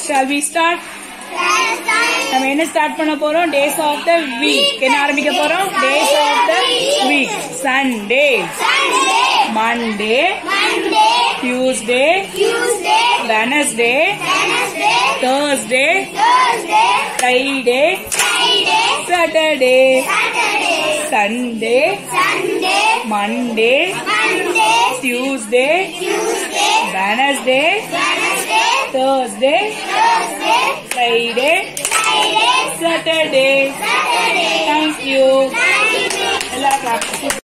shall we start நம்ம என்ன start பண்ண போறோம் டேஸ் ஆஃப் த வீக் என்ன ஆரம்பிக்க போறோம் days of the week Sunday Monday Tuesday Wednesday Thursday Friday Saturday Sunday Monday Tuesday Wednesday Thursday Friday Saturday thank you எல்லா class